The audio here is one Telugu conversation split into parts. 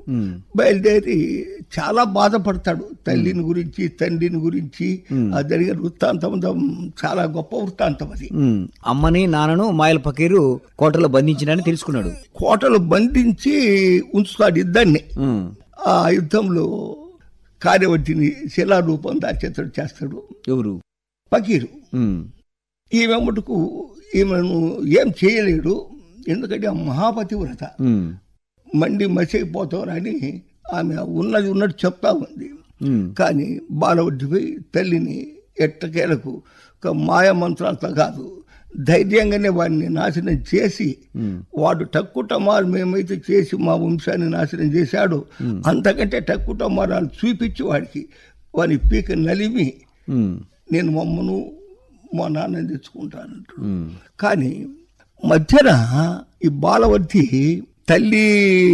ఉమ్, బయలుదేరి చాలా బాధపడతాడు తల్లిని గురించి తండ్రిని గురించి ఆ జరిగిన వృత్తాంతం చాలా గొప్ప వృత్తాంతం అది ఉమ్. అమ్మని నాన్నను మాయల ఫకీరు కోటలో బంధించినని తెలుసుకున్నాడు కోటలు బంధించి ఉంచుతాడు ఇద్దరిని ఉమ్, ఆ యుద్ధంలో కార్యవర్తిని శిలారూపం దాచేతడు చేస్తాడు ఎవరు పకీరు ఉమ్, ఈమె మటుకు ఈమెను ఏం చేయలేడు ఎందుకంటే ఆ మహాపతివ్రత ఉమ్, మండి మసైపోతారని ఆమె ఉన్నది ఉన్నట్టు చెప్తా ఉంది ఉమ్, కానీ బాలవడ్డిపై తల్లిని ఎట్టకేలకు ఒక మాయ మంత్రాలతో కాదు ధైర్యంగానే వాడిని నాశనం చేసి ఉమ్, వాడు టక్కుటమారు మేమైతే చేసి మా వంశాన్ని నాశనం చేశాడో అంతకంటే టక్కుటమారాలు చూపించి వాడికి వాని పీక నలిమి ఉమ్, నేను మమ్మను మా నాన్నని తెచ్చుకుంటానంటాడు ఉమ్, కానీ మధ్యన ఈ బాలవర్తి తల్లి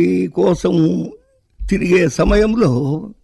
కోసం తిరిగే సమయంలో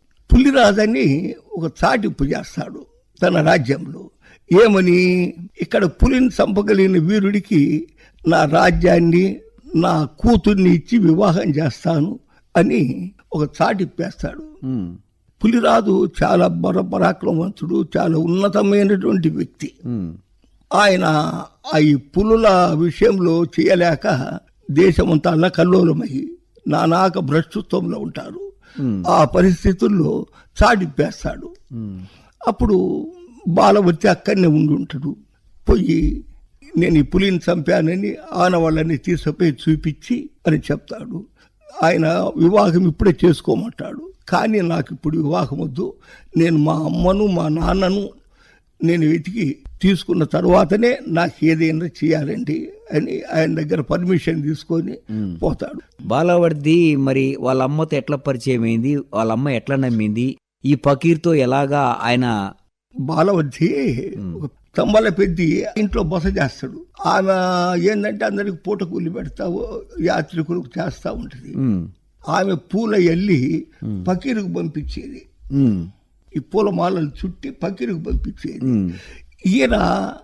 పులిరాజని ఒక చాటింపు చేస్తాడు తన రాజ్యంలో ఏమని ఇక్కడ పులిని చంపగలిగిన వీరుడికి నా రాజ్యాన్ని నా కూతుర్ని ఇచ్చి వివాహం చేస్తాను అని ఒక చాటిప్పేస్తాడు ఉమ్, పులిరాజు చాలా బర పరాక్రమవంతుడు చాలా ఉన్నతమైనటువంటి వ్యక్తి ఉమ్, ఆయన ఆ ఈ పులుల విషయంలో చేయలేక దేశమంతా అల్లకల్లోలమై నానాక భ్రష్టత్వంలో ఉంటారు ఉమ్, ఆ పరిస్థితుల్లో చాటిప్పేస్తాడు ఉమ్, అప్పుడు బాలవర్తి అక్కడనే ఉండి ఉంటాడు పోయి నేను ఈ పులిని చంపానని ఆనవాళ్ళని తీసుకుపోయి చూపించి అని చెప్తాడు ఆయన వివాహం ఇప్పుడే చేసుకోమంటాడు కానీ నాకు ఇప్పుడు వివాహం వద్దు నేను మా అమ్మను మా నాన్నను నేను వెతికి తీసుకున్న తర్వాతనే నాకు ఏదైనా చేయాలండి అని ఆయన దగ్గర పర్మిషన్ తీసుకొని పోతాడు బాలవర్ది మరి వాళ్ళ అమ్మతో ఎట్లా పరిచయం అయింది వాళ్ళ అమ్మ ఎట్లా నమ్మింది ఈ ఫకీర్తో ఎలాగా ఆయన బాలవద్ది ఒక తంబల పెద్ది ఇంట్లో బస చేస్తాడు ఆమె ఏంటంటే అందరికి పూట కూలి పెడతావు యాత్రికులకు చేస్తా ఉంటుంది ఉమ్, ఆమె పూల ఎల్లి పకీరుకు పంపించేది ఉమ్, ఈ పూల మాలలు చుట్టి పకీరుకు పంపించేది ఉమ్, ఈయన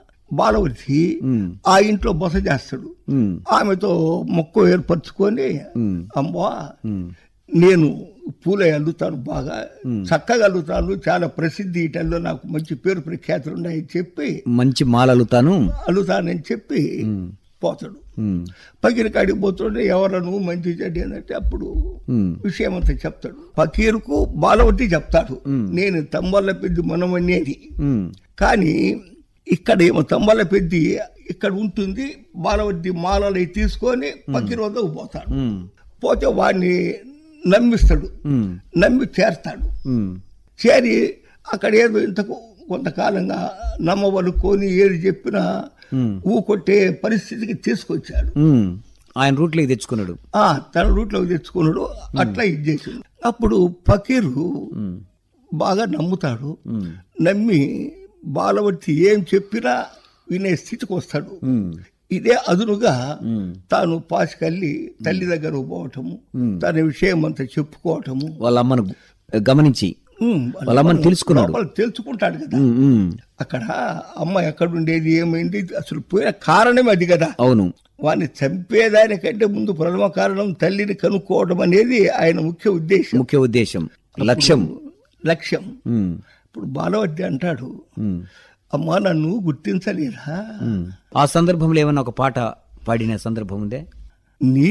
బాలవతి ఉమ్, ఆ ఇంట్లో బస చేస్తాడు ఉమ్, ఆమెతో మొక్క ఏర్పరచుకొని ఉమ్, అమ్మా ఉమ్, నేను పూల అల్లుతాను బాగా చక్కగా అల్లుతాను చాలా ప్రసిద్ధి ఇటల్లో నాకు మంచి పేరు ప్రఖ్యాతులు ఉన్నాయని చెప్పి మంచి మాలలుతాను అల్లుతానని చెప్పి పోతాడు ఉమ్, పకీర్ కాడికి పోతుంటే ఎవరను మంచి చెడ్డ ఏంటంటే అప్పుడు ఉమ్, విషయం అంతా చెప్తాడు పకీర్కు బాలవతి చెప్తాడు నేను తమ్మల పెద్ద మనమనేది ఉమ్, కానీ ఇక్కడ ఏమో తమ్మల పెద్ది ఇక్కడ ఉంటుంది బాలవతి మాలలు తీసుకొని పకీర్ వద్దకు పోతాడు ఉమ్, పోతే వాడిని నమ్మిస్తాడు ఉమ్, నమ్మి చేరతాడు ఉమ్, చేరి అక్కడ ఏదో ఇంతకు కొంతకాలంగా నమ్మవలుకొని ఏది చెప్పినా ఉమ్, ఊకొట్టే పరిస్థితికి తీసుకొచ్చాడు ఉమ్. ఆయన రూట్లోకి తెచ్చుకున్నాడు ఆ తన రూట్లోకి తెచ్చుకున్నాడు అట్లా ఇది చేసిండు అప్పుడు ఫకీరు ఉమ్, బాగా నమ్ముతాడు ఉమ్, నమ్మి బాలవర్తి ఏం చెప్పినా వినే స్థితికి వస్తాడు ఉమ్, ఇదే అదునుగా ఉమ్. తాను పాసుకెళ్ళి తల్లి దగ్గర పోవటము తన విషయం అంతా చెప్పుకోవటము వాళ్ళ అమ్మను గమనించి ఉమ్, వాళ్ళ అమ్మని తెలుసుకున్నాడు. లోపల తెలుసుకుంటాడు కదా ఉమ్, ఉమ్, అక్కడ అమ్మ ఎక్కడుండేది ఏమైంది అసలు పోయిన కారణం అది కదా అవును వాడిని చంపేదానికంటే ముందు ప్రథమ కారణం తల్లిని కనుక్కోవడం అనేది ఆయన ముఖ్య ఉద్దేశం ముఖ్య ఉద్దేశం లక్ష్యం లక్ష్యం ఉమ్, ఇప్పుడు బాలవద్ది అంటాడు ఉమ్, అమ్మా నన్ను గుర్తించలేరా ఉమ్. ఆ సందర్భంలో ఏమన్నా ఒక పాట పాడిన సందర్భం ఉందే నీ